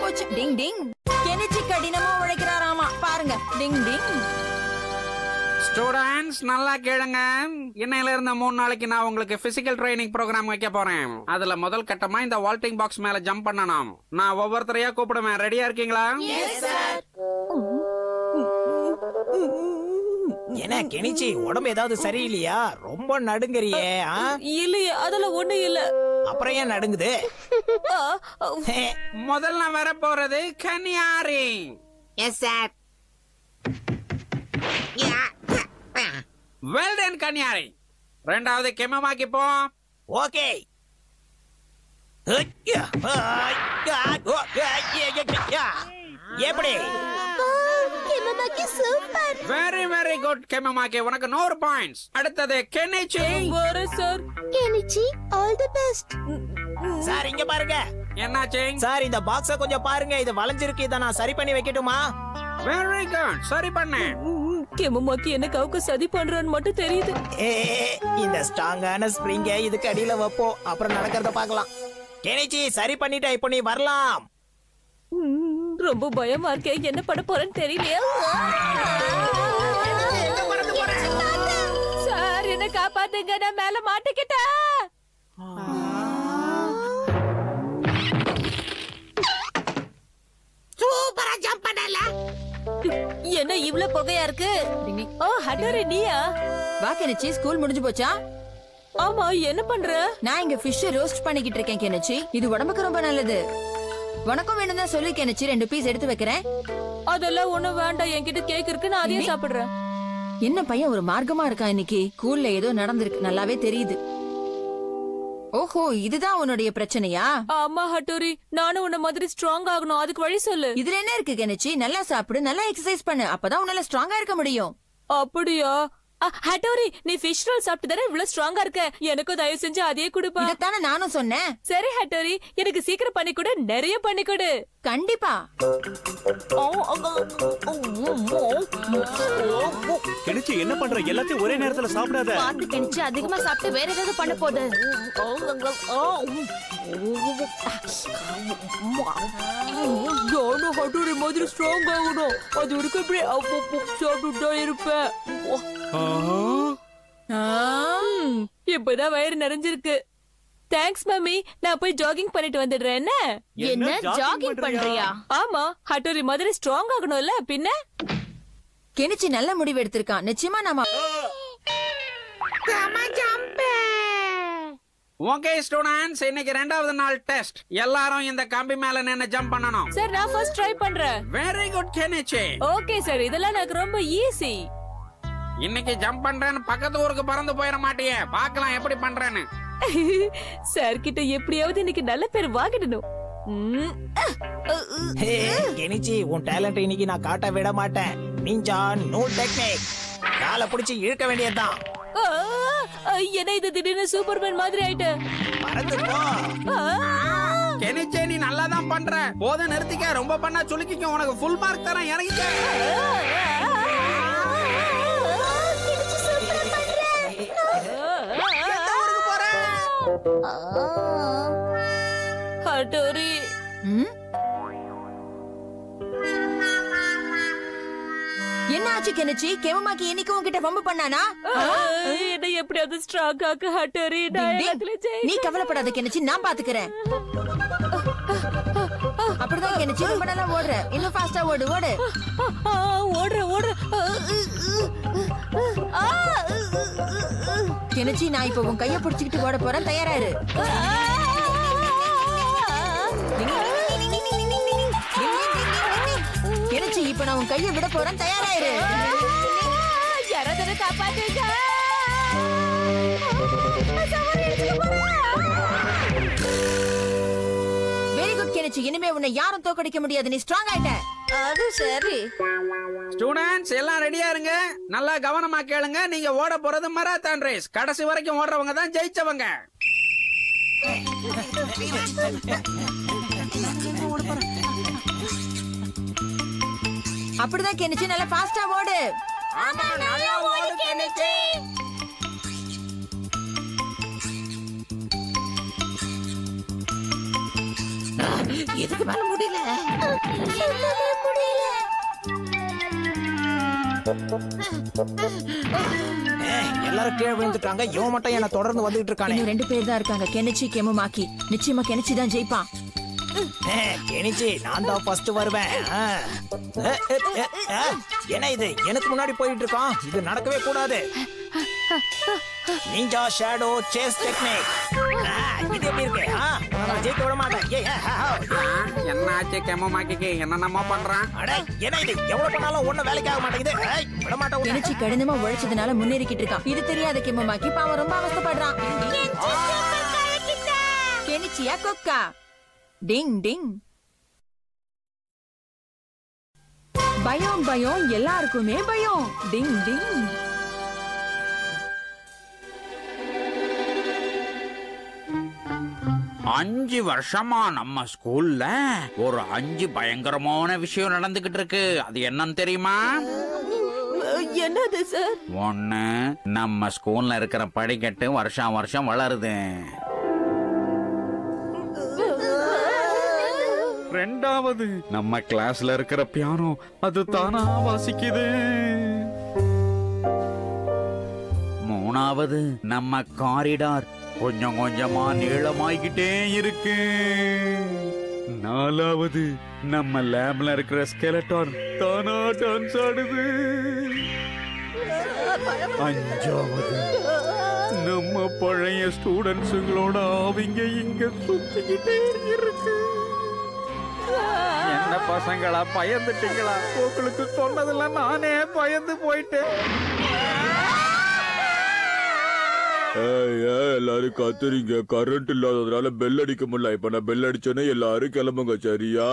போச்சு டிங் டிங் கெனிச்சி கடினமா உழைக்கிறாராமா பாருங்க டிங் டிங் ஸ்டூடெண்ட்ஸ் நல்லா கேளுங்க இன்னையில இருந்த மூணு நாளைக்கு நான் உங்களுக்கு பிசிக்கல் ட்ரைனிங் ப்ரோக்ராம் வைக்க போறேன் அதுல முதல் கட்டமா இந்த வால்டிங் பாக்ஸ் மேல ஜம்ப் பண்ணணும் நான் ஒவ்வொருத்தரையா கூப்பிடுவேன் ரெடியா இருக்கீங்களா என்ன கெனிச்சி உடம்பு ஏதாவது சரியில்லையா ரொம்ப நடுங்கறியே ஆ? இல்லையே அதெல்லாம் ஒண்ணு இல்ல அப்புறம் ஏன் நடுங்குது ஆ, ஆ, ஹே, முதல்ல வர போறது கன்னியாரி எஸ் சார் வெல்டன் கன்னியாரி ரெண்டாவது கெமமாக்கி போ ஓகே ஹையா, ஹையா, ஓ, ஹையா, ஹையா. எப்படி super very very good Kemumaki உனக்கு நூறு பாயிண்ட்ஸ் அடுத்தது கெனிச்சி வரேன் sir Kenichi all the best sir இங்க பாருங்க என்னாச்சு சார் இந்த பாக்ஸ கொஞ்சம் பாருங்க இது வளைஞ்சிருக்கு இதை நான் சரி பண்ணி வைக்கட்டுமா வெரி குட் சரி பண்ணு கெமமாக்கி என்ன கவுக்கு சதி பண்றான்னு மட்டும் தெரியுது ஏ இந்த ஸ்ட்ராங்கான ஸ்ப்ரிங்க இதுக்கு அடியில வைப்போம் அப்புறம் நடக்கிறத பார்க்கலாம் கெனிச்சி சரி பண்ணிட்ட இப்போ நீ வரலாம் ம், ரொம்ப பயமா இருக்கே என்ன பண்ண போறேன்னு தெரியலையா சார் என்ன காப்பாத்துங்க நான் மேல மாட்டிக்கிட்டேன் சூப்பரா ஜம்ப் பண்ணல என்ன இவ்ளோ புகையா இருக்கு ஓ ஹட்டோரி நீயா வா கெனிச்சி ஸ்கூல் முடிஞ்சு போச்சா ஆமா என்ன பண்ற நான் இங்க ஃபிஷ் ரோஸ்ட் பண்ணிக்கிட்டு இருக்கேன் கெனிச்சி இது உடம்புக்கு ரொம்ப நல்லது உனக்கும் வேணும் தான் சொல்லி கெனிச்சி ரெண்டு பீஸ் எடுத்து வைக்கிறேன் அதெல்லாம் ஒண்ணும் வேண்டாம் என்கிட்ட கேக் இருக்கு நான் அதையே சாப்பிடுறேன் என்ன பையன் ஒரு மார்க்கமா இருக்கான் இன்னைக்கு ஸ்கூல்ல ஏதோ நடந்திருக்கு நல்லாவே தெரியுது ஓஹோ இதுதான் உன்னுடைய பிரச்சனையா ஆமா ஹட்டோரி நானும் உன்ன மாதிரி ஸ்ட்ராங் ஆகணும் அதுக்கு வழி சொல்லு இதுல என்ன இருக்கு கெனிச்சி நல்லா சாப்பிடு நல்லா எக்ஸசைஸ் பண்ணு அப்பதான் உன்னால ஸ்ட்ராங்கா இருக்க முடியும் அப்படியா அ, ஹட்டோரி நீ ஃபிஷ் ரோல் சாப்பிட்டு தானே இவ்வளவு ஸ்ட்ராங்கா இருக்க எனக்கும் தயவு செஞ்சு அதே கொடுப்பா இதத்தானே நானும் சொன்னேன் சரி ஹட்டோரி எனக்கு சீக்கிரம் பண்ணி கொடு நிறைய பண்ணி கொடு கண்டிப்பா கெனிச்சு என்ன பண்ற எல்லாத்தையும் ஒரே நேரத்துல சாப்பிடாத பார்த்து கணிச்சு அதிகமா சாப்பிட்டு வேற ஏதாவது பண்ண போகுது நானும் ஹட்டோரி மாதிரி ஸ்ட்ராங் ஆகணும் அது வரைக்கும் இப்படி அப்பப்போ சாப்பிட்டுட்டு தான் இருப்பேன் ம், இப்பதான் வயிறு நிறைஞ்சிருக்கு தேங்க்ஸ் மம்மி நான் போய் ஜாகிங் பண்ணிட்டு வந்துடுறேன் என்ன என்ன ஜாகிங் பண்றியா ஆமா ஹட்டோரி மாதிரி ஸ்ட்ராங் ஆகணும்ல பின்ன கெனிச்சி நல்ல முடிவு எடுத்திருக்கான் நிச்சயமா நாம ஓகே ஸ்டூடெண்ட்ஸ் இன்னைக்கு ரெண்டாவது நாள் டெஸ்ட் எல்லாரும் இந்த கம்பி மேல நின்னு ஜம்ப் பண்ணணும் சார் நான் ஃபர்ஸ்ட் ட்ரை பண்றேன் very good Kenichi okay sir இதெல்லாம் எனக்கு ரொம்ப ஈஸி இன்னைக்கு ஜம்ப் பண்றேன்னு பக்கத்து ஊருக்கு பறந்து போயிட மாட்டியே பார்க்கலாம் எப்படி பண்றேன்னு சார் கிட்ட எப்படியாவது இன்னைக்கு நல்ல பேர் வாங்கிடணும் ம், ஹே, கெனிச்சி உன் டேலண்ட் இன்னைக்கு நான் காட்ட விட மாட்டேன் நிஞ்சா நோ டெக்னிக் காலை பிடிச்சி இழுக்க வேண்டியதுதான் ஆ, ஆ, என்ன இது திடீர்னு சூப்பர்மேன் மாதிரி ஆயிட்டு பறந்து போ கெனிச்சே நீ நல்லா தான் பண்ற போதும் நிறுத்திக்க ரொம்ப பண்ணா சுலுக்கிக்க உனக்கு ஃபுல் மார்க் தரேன் இறங்கிக்க ஹட்டோரி ம்? என்ன ஆச்சு கெனிச்சி கெமமாக்கி இன்னைக்கு உன்கிட்ட வம்பு பண்ணானா என்ன எப்படியாவது ஸ்ட்ராங் ஆக்கு ஹட்டோரி நான் டிங் டிங். எல்லாத்துலயும் நீ ஜெயிக்கணும். கவலைப்படாத கெனிச்சி நான் பாத்துக்கிறேன் அப்படிதான் கெனிச்சி ரொம்ப நல்லா ஓடுற இன்னும் ஃபாஸ்டா ஓடு ஓடு ஆ, ஓடுறேன் ஓடுறேன் ஆ, கெனிச்சி நான் இப்ப உன் கைய பிடிச்சுக்கிட்டு ஓட போறேன் தயாராரு கெனிச்சி இப்ப நான் உன் கைய விட போறேன் தயாராயிரு யாராவது காப்பாத்துங்க வெரி குட் கெனிச்சி இனிமே உன்னை யாரும் தோக்கடிக்க முடியாது நீ ஸ்ட்ராங் ஆயிட்ட அது சரி ஸ்டூடெண்ட்ஸ் எல்லாம் ரெடியா இருங்க நல்லா கவனமா கேளுங்க நீங்க ஓட போறது மராத்தான் ரேஸ் கடைசி வரைக்கும் ஓடுறவங்க தான் ஜெயிச்சவங்க அப்படிதான் கெனிச்சி நல்லா ஃபாஸ்டா ஓடு இதுக்கு மேல முடியல ஏய், எல்லாரும் கீழே விழுந்துட்டாங்க இவன் மட்டும் என்ன தொடர்ந்து வந்துகிட்டு இருக்கானே இன்னும் ரெண்டு பேர் தான் இருக்காங்க கெனிச்சி கெமுமாக்கி நிச்சயமா கெனிச்சி தான் ஜெயிப்பான் ஏய், கெனிச்சி நான் தான் ஃபர்ஸ்ட் வருவேன் ஆ. ஏ, ஏ, ஏ, ஏ, என்ன இது எனக்கு முன்னாடி போயிட்டு இருக்கான் இது நடக்கவே கூடாது நிஞ்சா ஷேடோ சேஸ் டெக்னிக் இது எப்படி இருக்கு ஆ, உன்னை நான் ஜெயிக்க விட மாட்டேன் ஏய், ஆ, ஆ, ஆ. ஆ, என்ன ஆச்சு கெமமாக்கிக்கு என்னென்னமோ பண்றான் அட என்ன இது எவ்வளவு பண்ணாலும் ஒண்ணும் வேலைக்கு ஆக மாட்டேங்குது ஏய், விட மாட்டேன் உன்னை. கெனிச்சி கடினமா உழைச்சதுனால முன்னேறிக்கிட்டு இருக்கான் இது தெரியாத கெமுமாக்கி பாவம் ரொம்ப அவஸ்தைப்படுறான் கெனிச்சியா கொக்கா டிங் டிங் பயம் பயம் எல்லாருக்குமே பயம் டிங் டிங் அஞ்சு வருஷமா நம்ம ஸ்கூல்ல ஒரு அஞ்சு பயங்கரமான விஷயம் நடந்துகிட்டு இருக்கு அது என்னன்னு தெரியுமா என்னது சார் ஒண்ணு நம்ம ஸ்கூல்ல இருக்கிற படிக்கட்டு வருஷம் வருஷம் வளருது ரெண்டாவது நம்ம கிளாஸ்ல இருக்கிற பியானோ அது தானா வாசிக்குது மூணாவது நம்ம காரிடார் கொஞ்சம் கொஞ்சமா நீளமாய்கிட்டே இருக்கு நாலாவது நம்ம லேப்ல இருக்கிற ஸ்கெலட்டான் தானா டான்ஸ் ஆடுது அஞ்சாவது நம்ம பழைய ஸ்டூடெண்ட்ஸுங்களோட அவங்க இங்க சுத்திக்கிட்டே இருக்கு என்ன பசங்களா பயந்துட்டீங்களா உங்களுக்கு சொன்னதெல்லாம் நானே பயந்து போயிட்டேன் ஏய், ஏய், எல்லாரும் கத்துறீங்க கரண்ட் இல்லாததுனால பெல் அடிக்க முடியல இப்ப நான் பெல் அடிச்சேனே எல்லாரும் கிளம்புங்க சரியா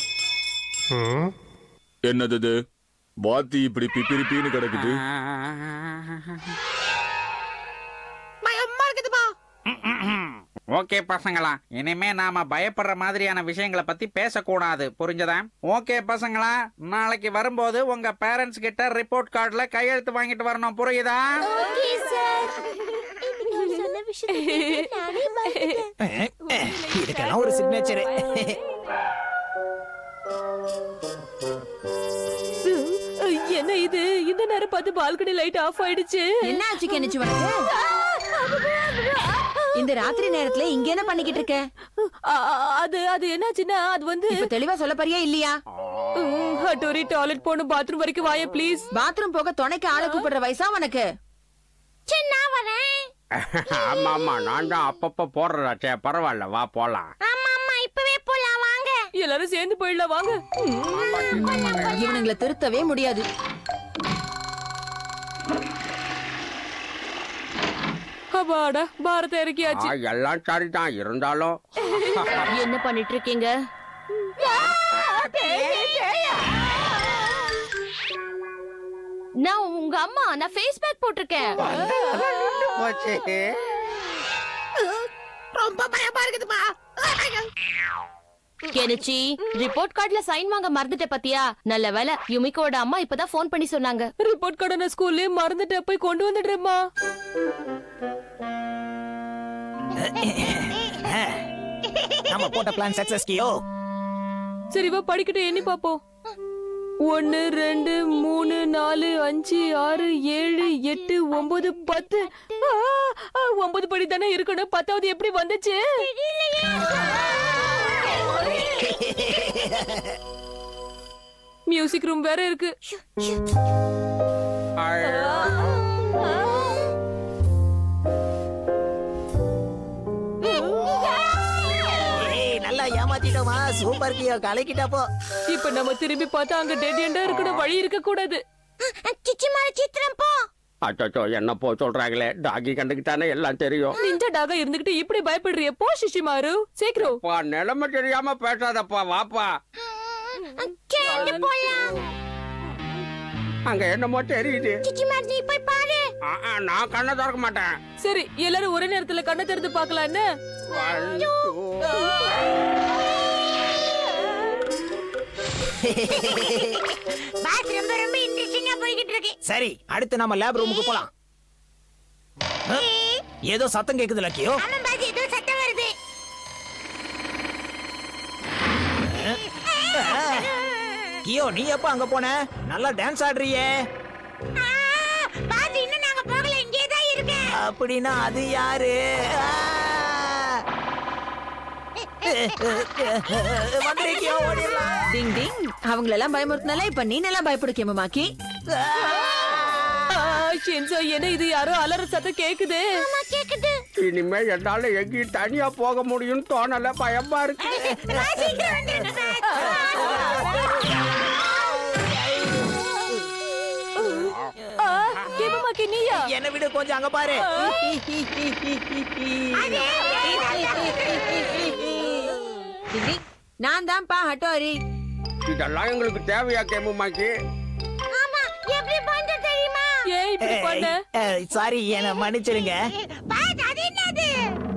என்னது இது வாத்தி இப்படி பிப்பிரிப்பின்னு கிடக்குது பயமா இருக்குதுப்பா ஓகே பசங்களா இனிமே நாம பயப்படுற மாதிரியான விஷயங்களை பத்தி பேசக்கூடாது புரிஞ்சதா ஓகே பசங்களா நாளைக்கு வரும்போது உங்க பேரண்ட்ஸ் கிட்ட ரிப்போர்ட் கார்டுல கையெழுத்து வாங்கிட்டு வரணும் புரியுதா ஏய், ஏய், இதுக்கெல்லாம் ஒரு சிக்னேச்சர் என்ன இது இந்த நேரம் பார்த்து பால்கனி லைட் ஆஃப் ஆயிடுச்சு என்ன ஆச்சு கெனிச்சி உனக்கு இந்த ராத்திரி நேரத்துல இங்க என்ன பண்ணிக்கிட்டு இருக்க ஆ, அது அது என்னாச்சுன்னா அது வந்து இப்ப தெளிவா சொல்ல போறியா இல்லையா ம், ஹட்டோரி டாய்லெட் போகணும் பாத்ரூம் வரைக்கும் வாய ப்ளீஸ் பாத்ரூம் போக துணைக்கு ஆளை கூப்பிடுற வயசா உனக்கு சரி நான் வரேன் ஆமா ஆமா நான் தான் அப்பப்ப போடுறதாச்சே பரவாயில்ல வா போலாம் ஆமா ஆமா இப்பவே போலாம் வாங்க எல்லாரும் சேர்ந்து போயிடலாம் வாங்க இவனுங்களை திருத்தவே முடியாது அப்பாடா பாரத இறக்கியாச்சு எல்லாம் சரிதான் இருந்தாலும் என்ன பண்ணிட்டு இருக்கீங்க நான் உங்க அம்மா நான் ஃபேஸ் பேக் போட்டிருக்கேன் ரொம்ப பயமா இருக்குதுப்பா கெனிச்சி ரிப்போர்ட் கார்டுல சைன் வாங்க மறந்துட்ட பாத்தியா நல்ல வேலை யுமிக்கோட அம்மா இப்பதான் ஃபோன் பண்ணி சொன்னாங்க ரிப்போர்ட் கார்டு நான் ஸ்கூல்லே மறந்துட்டு போய் கொண்டு வந்துடுறேம்மா நம்ம போட்ட பிளான் சக்சஸ் கியோ சரி வா படிக்கட்டு எண்ணி பாப்போம் ஒன்னு ரெண்டு மூணு நாலு அஞ்சு ஆறு ஏழு எட்டு ஒன்பது பத்து ஆ, ஆ, ஒன்பது படி தானே இருக்கணும் பத்தாவது எப்படி வந்துச்சு மியூசிக் ரூம் வேற இருக்கு ஏய் நல்லா ஏமாத்திட்டோமா சூப்பர் கியோ கலக்கிட்டா போ இப்ப நம்ம திரும்பி பார்த்தா அங்க டெட் எண்டா இருக்கணும் வழி இருக்க கூடாது சிச்சி மாற சித்திரம் போ அச்சோ என்ன போ சொல்றாங்களே டாகி கண்டுக்கிட்டானே எல்லாம் தெரியும் நிஞ்சா டாகா இருந்துகிட்டு இப்படி பயப்படுறிய போ சிஷிமாரு சீக்கிரம் அப்பா நிலைமை தெரியாம பேசாதப்பா வாப்பா சரி போலாம் அங்க என்னமோ தெரியுது சிச்சி மாற நீ போய் பாரு ஆ, ஆ, நான் கண்ணை திறக்க மாட்டேன் சரி எல்லாரும் ஒரே நேரத்துல கண்ணை திறந்து பார்க்கலாம் என்ன One, two. பாத் ரொம்ப ரொம்ப இன்ட்ரெஸ்டிங்கா போய்கிட்டு இருக்கு சரி அடுத்து நம்ம லேப் ரூமுக்கு போலாம் ஆ? ஏதோ சத்தம் கேக்குதுல கியோ ஆமா பாத் ஏதோ சத்தம் வருது கியோ நீ எப்ப அங்க போன நல்லா டான்ஸ் ஆடுறியே ஆ, பாஸ் இன்னும் நாங்க போகல இங்கே தான் இருக்கேன் அப்படின்னா அது யாரு ஆ! வந்துரு கியோ ஓடிடலாம் டிங் டிங் அவங்களெல்லாம் பயமுறுத்தினால இப்ப நீ நல்லா பயப்படுக்கேமா மாக்கி ஆ, ஷின்சோ என்ன இது யாரோ அலற சத்தம் கேக்குது ஆமா கேக்குது இனிமே என்னால எங்கேயும் தனியா போக முடியும்னு தோணல பயமா இருக்கு பாஸ் சீக்கிரம் வந்துருங்க பாஸ் ஆ, கேமமாக்கி நீயா என்ன விடு கொஞ்சம் அங்க பாரு டிங் டிங் நான் தான்ப்பா ஹட்டோரி இதெல்லாம் எங்களுக்கு தேவையா கேமுமாக்கி ஆமா எப்படி பண்ண தெரியுமா ஏன் இப்படி பண்ண சாரி என்ன மன்னிச்சிருங்க பாஸ் அது என்னது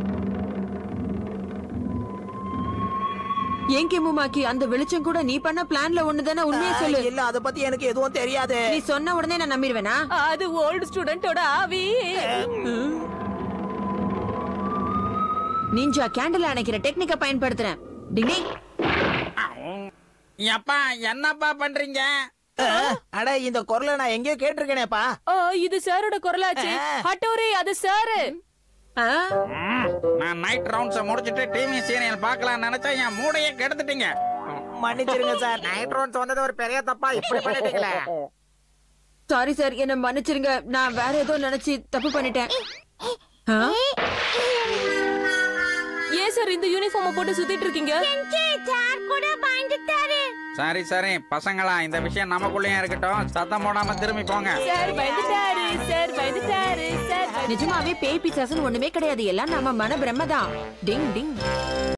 ஏன் கேமுமாக்கி அந்த வெளிச்சம் கூட நீ பண்ண பிளான்ல ஒண்ணுதானே உண்மையை சொல்லு இல்ல அத பத்தி எனக்கு எதுவும் தெரியாது நீ சொன்ன உடனே நான் நம்பிடுவேனா அது ஓல்டு ஸ்டூடெண்டோட ஆவி நீஞ்சா கேண்டில் அணைக்கிற டெக்னிக்க பயன்படுத்துறேன் டிங் டிங் எப்பா என்னப்பா பண்றீங்க அட இந்த குரலை நான் எங்கேயோ கேட்டிருக்கேனேப்பா ஆ, இது சாரோட குரலாச்சு ஹட்டோரி அது சாரு ஆ? நான் நைட் ரவுண்ட்ஸ் முடிச்சிட்டு டிவி சீரியல் பார்க்கலாம் நினைச்சா என் மூடையே கெடுத்துட்டீங்க மன்னிச்சிருங்க சார் நைட் ரவுண்ட்ஸ் வந்தது ஒரு பெரிய தப்பா இப்படி பண்ணிட்டீங்களே சாரி சார் என்ன மன்னிச்சிருங்க நான் வேற ஏதோ நினைச்சு தப்பு பண்ணிட்டேன் ஆ? ஏன் சார் இந்த யூனிஃபார்ம் போட்டு சுத்திட்டு இருக்கீங்க செஞ்சு சார் கூட பயந்துட்டாரு சரி சரி பசங்களா இந்த விஷயம் நமக்குள்ளேயும் இருக்கட்டும் சத்தம் போடாம திரும்பி போங்க சார் பயந்துட்டாரு சார் பயந்துட்டாரு சார் பயந்து- நிஜமாவே பேய் பிசாசுன்னு ஒண்ணுமே கிடையாது எல்லாம் நம்ம மன பிரம்மதான் டிங் டிங்